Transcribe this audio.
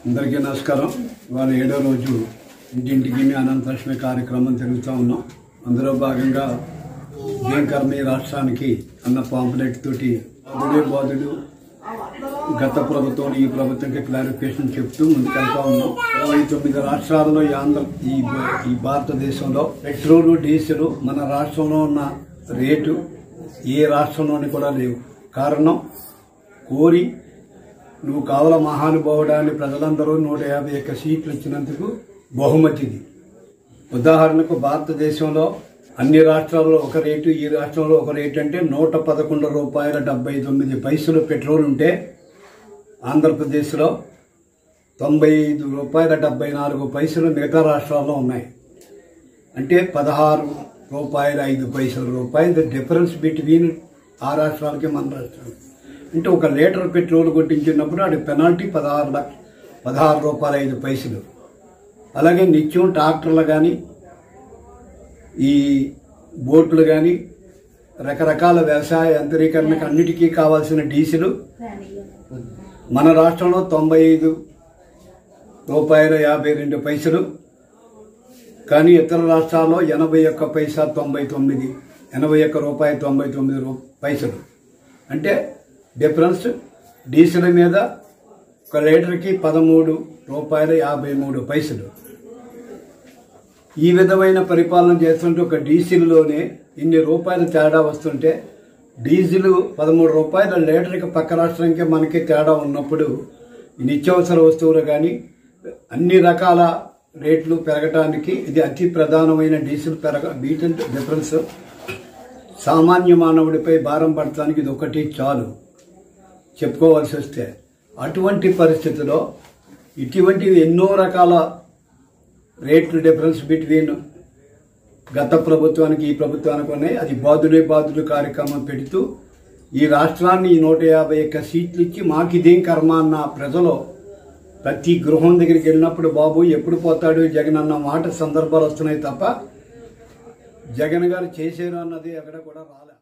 అందరికీ నమస్కారం ఇవాళ ఏడో రోజు ఇంటింటికి మీ అనంతలక్ష్మి కార్యక్రమం జరుగుతూ ఉన్నాం అందులో భాగంగా ఏం కర్మ ఈ రాష్ట్రానికి అన్న పాంప్లెట్ తోటి బాధుడే బాధుడు గత ప్రభుత్వం ఈ ప్రభుత్వంకి క్లారిఫికేషన్ చెప్తూ ముందుకెళ్తా ఉన్నాం ఇరవై తొమ్మిది రాష్ట్రాల్లో ఈ ఆంధ్ర ఈ భా- ఈ భారతదేశంలో పెట్రోల్ డీజిల్ మన రాష్ట్రంలో ఉన్న రేటు ఏ రాష్ట్రంలోని కూడా లేవు కారణం కోరి నువ్వు కావల మహానుభావుడాన్ని ప్రజలందరూ నూట యాభై ఒక్క సీట్లు ఇచ్చినందుకు బహుమతిది ఉదాహరణకు భారతదేశంలో అన్ని రాష్ట్రాల్లో ఒక రేటు ఈ రాష్ట్రంలో ఒక రేటు అంటే నూట పదకొండు రూపాయల డెబ్బై తొమ్మిది పైసలు పెట్రోల్ ఉంటే ఆంధ్రప్రదేశ్లో తొంభై ఐదు రూపాయల డెబ్బై నాలుగు పైసలు మిగతా రాష్ట్రాల్లో ఉన్నాయి అంటే పదహారు రూపాయల ఐదు పైసల రూపాయల డిఫరెన్స్ బిట్వీన్ ఆ రాష్ట్రాలకి మన రాష్ట్రాలకి అంటే ఒక లీటర్ పెట్రోల్ కొట్టించినప్పుడు అది పెనాల్టీ పదహారు లక్ష పదహారు రూపాయల ఐదు పైసలు అలాగే నిత్యం ట్రాక్టర్లు కానీ ఈ బోట్లు కానీ రకరకాల వ్యవసాయ యంత్రీకరణకు అన్నిటికీ కావాల్సిన డీజిల్ మన రాష్ట్రంలో తొంభై ఐదు రూపాయల యాభై రెండు పైసలు కానీ ఇతర రాష్ట్రాల్లో ఎనభై ఒక్క పైసా తొంభై తొమ్మిది ఎనభై ఒక్క రూపాయి తొంభై తొమ్మిది రూ- పైసలు అంటే డిఫరెన్స్ డీజిల్ మీద ఒక లీటర్కి పదమూడు రూపాయల యాభై మూడు పైసలు ఈ విధమైన పరిపాలన చేస్తుంటే ఒక డీజిల్లోనే ఇన్ని రూపాయల తేడా వస్తుంటే డీజిల్ పదమూడు రూపాయల లీటర్కి పక్క రాష్ట్రానికి మనకి తేడా ఉన్నప్పుడు ఈ నిత్యావసర వస్తువులు కానీ అన్ని రకాల రేట్లు పెరగటానికి ఇది అతి ప్రధానమైన డీజిల్ పెరగ బీటల్ డిఫరెన్స్ సామాన్య మానవుడిపై భారం పడటానికి ఇది ఒకటి చాలు చెప్పుకోవాల్సి వస్తే అటువంటి పరిస్థితిలో ఇటువంటి ఎన్నో రకాల రేట్లు డిఫరెన్స్ బిట్వీన్ గత ప్రభుత్వానికి ఈ ప్రభుత్వానికి ఉన్నాయి అది బాధుడే బాధుడు కార్యక్రమం పెడుతూ ఈ రాష్ట్రాన్ని ఈ నూట యాభై ఒక్క సీట్లు ఇచ్చి మాకు ఇదేం కర్మ అన్న ప్రజలు ప్రతి గృహం దగ్గరికి వెళ్ళినప్పుడు బాబు ఎప్పుడు పోతాడు జగన్ అన్న మాట సందర్భాలు వస్తున్నాయి తప్ప జగన్ గారు చేశారు అన్నది ఎక్కడ కూడా రాలే